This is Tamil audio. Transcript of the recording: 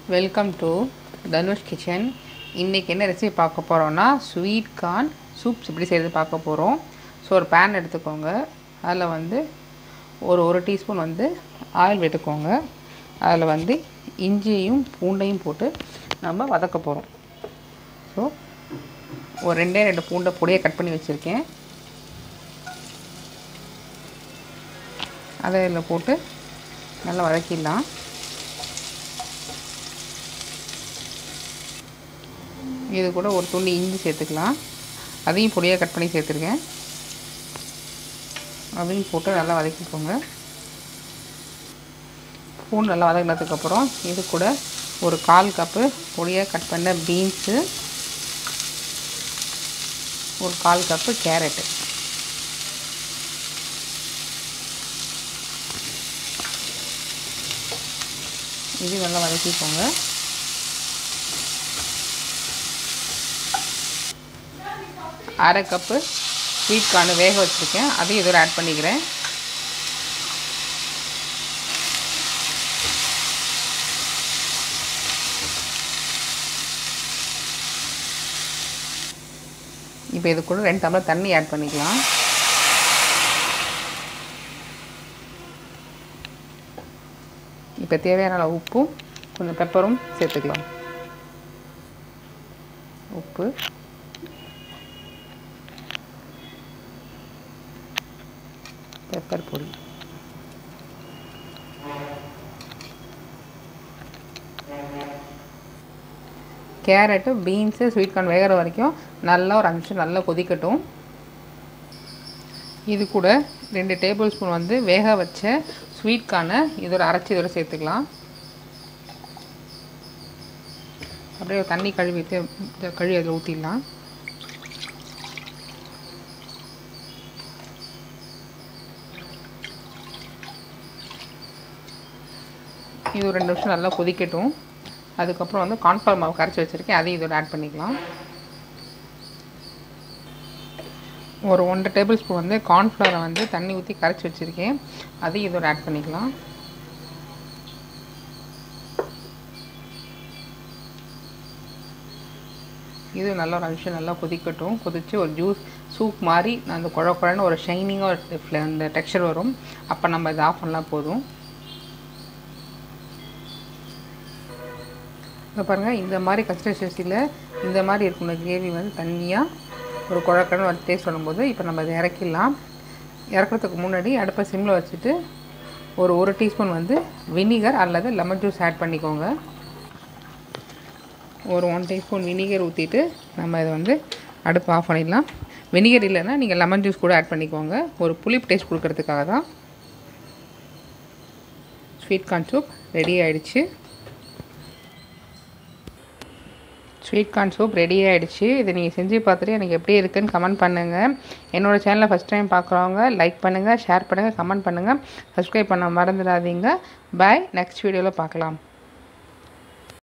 வெல்கம் டு தனுஷ் கிச்சன் இன்றைக்கி என்ன ரெசிபி பார்க்க போகிறோன்னா ஸ்வீட் கார்ன் சூப்ஸ் எப்படி செய்கிறது பார்க்க போகிறோம் ஸோ ஒரு பேன் எடுத்துக்கோங்க அதில் வந்து ஒரு ஒரு டீஸ்பூன் வந்து ஆயில் விட்டுக்கோங்க அதில் வந்து இஞ்சியையும் பூண்டையும் போட்டு நம்ம வதக்க போகிறோம் ஸோ ஒரு ரெண்டே ரெண்டு பூண்டை பொடியை கட் பண்ணி வச்சுருக்கேன் அதை இதில் போட்டு நல்லா வதக்கிடலாம் இது கூட ஒரு துண்டு இஞ்சி சேர்த்துக்கலாம் அதையும் பொடியாக கட் பண்ணி சேர்த்துருக்கேன் அதையும் போட்டு நல்லா வதக்கிக்கோங்க பூண்டு நல்லா வதக்கினதுக்கப்புறம் இது கூட ஒரு கால் கப்பு பொடியாக கட் பண்ண பீன்ஸு ஒரு கால் கப்பு கேரட்டு இது நல்லா வதக்கிக்கோங்க அரை கப்பு ஸ்வீட் கார்னு வேக வச்சுருக்கேன் அதையும் இதோட ஆட் பண்ணிக்கிறேன் இப்போ இது கூட ரெண்டு டம்ளர் தண்ணி ஆட் பண்ணிக்கலாம் இப்போ தேவையான அளவு உப்பும் கொஞ்சம் பெப்பரும் சேர்த்துக்கலாம் உப்பு பெப்பர் பொடி கேரட்டு பீன்ஸு ஸ்வீட் கார்ன் வேகிற வரைக்கும் நல்லா ஒரு அஞ்சு நிமிஷம் நல்லா கொதிக்கட்டும் இது கூட ரெண்டு டேபிள் ஸ்பூன் வந்து வேக வச்ச ஸ்வீட் கார்னை இதோட அரைச்சி இதோட சேர்த்துக்கலாம் அப்படியே தண்ணி கழுவிட்டு கழுவி அதில் ஊற்றிடலாம் இது ஒரு ரெண்டு நிமிஷம் நல்லா கொதிக்கட்டும் அதுக்கப்புறம் வந்து கார்ன்ஃப்ளவர் மாவு கரைச்சி வச்சுருக்கேன் அதையும் இதோட ஆட் பண்ணிக்கலாம் ஒரு ஒன்றரை டேபிள் ஸ்பூன் வந்து கார்ன்ஃப்ளவரை வந்து தண்ணி ஊற்றி கரைச்சி வச்சுருக்கேன் அதையும் இதோட ஆட் பண்ணிக்கலாம் இது நல்லா ஒரு நிமிஷம் நல்லா கொதிக்கட்டும் கொதித்து ஒரு ஜூஸ் சூப் மாதிரி அந்த குழ குழன்னு ஒரு ஷைனிங்காக ஒரு அந்த டெக்ஸ்சர் வரும் அப்போ நம்ம இதை ஆஃப் பண்ணலாம் போதும் இப்போ பாருங்கள் இந்த மாதிரி கன்சிஸ்டன்சியில் இந்த மாதிரி இருக்கணும் கிரேவி வந்து தண்ணியாக ஒரு குழக்கன்னு ஒரு டேஸ்ட் பண்ணும்போது இப்போ நம்ம இதை இறக்கிடலாம் இறக்குறதுக்கு முன்னாடி அடுப்பை சிம்மில் வச்சுட்டு ஒரு ஒரு டீஸ்பூன் வந்து வினிகர் அல்லது லெமன் ஜூஸ் ஆட் பண்ணிக்கோங்க ஒரு ஒன் டீஸ்பூன் வினிகர் ஊற்றிட்டு நம்ம இதை வந்து அடுப்பு ஆஃப் பண்ணிடலாம் வினிகர் இல்லைன்னா நீங்கள் லெமன் ஜூஸ் கூட ஆட் பண்ணிக்கோங்க ஒரு புளிப்பு டேஸ்ட் கொடுக்கறதுக்காக தான் ஸ்வீட் கார்ன் சூப் ரெடி ஆகிடுச்சு ஸ்வீட் கார்ன் சூப் ரெடி ஆகிடுச்சு இதை நீங்கள் செஞ்சு பார்த்துட்டு எனக்கு எப்படி இருக்குன்னு கமெண்ட் பண்ணுங்கள் என்னோடய சேனலை ஃபஸ்ட் டைம் பார்க்குறவங்க லைக் பண்ணுங்கள் ஷேர் பண்ணுங்கள் கமெண்ட் பண்ணுங்கள் சப்ஸ்கிரைப் பண்ண மறந்துடாதீங்க பாய் நெக்ஸ்ட் வீடியோவில் பார்க்கலாம்